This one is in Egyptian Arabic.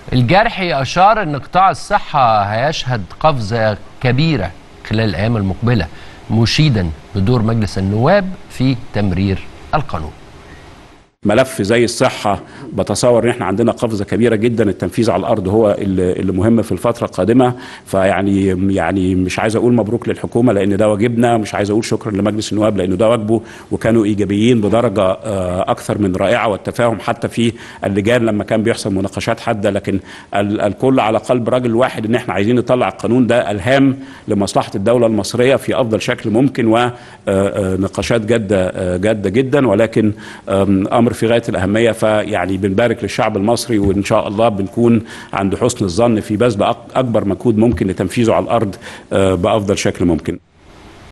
الجرحي أشار أن قطاع الصحة هيشهد قفزة كبيرة خلال الأيام المقبلة مشيدا بدور مجلس النواب في تمرير القانون ملف زي الصحة بتصور ان احنا عندنا قفزة كبيرة جدا التنفيذ على الارض هو اللي مهم في الفترة القادمة فيعني يعني مش عايز اقول مبروك للحكومة لان ده واجبنا مش عايز اقول شكرا لمجلس النواب لانه ده واجبه وكانوا ايجابيين بدرجة اكثر من رائعة والتفاهم حتى في اللجان لما كان بيحصل مناقشات حادة لكن الكل على قلب راجل واحد ان احنا عايزين نطلع القانون ده الهام لمصلحة الدولة المصرية في افضل شكل ممكن ونقاشات جادة جادة جدا ولكن امر في غايه الاهميه فيعني بنبارك للشعب المصري وان شاء الله بنكون عند حسن الظن في بذل اكبر مجهود ممكن لتنفيذه على الارض بافضل شكل ممكن.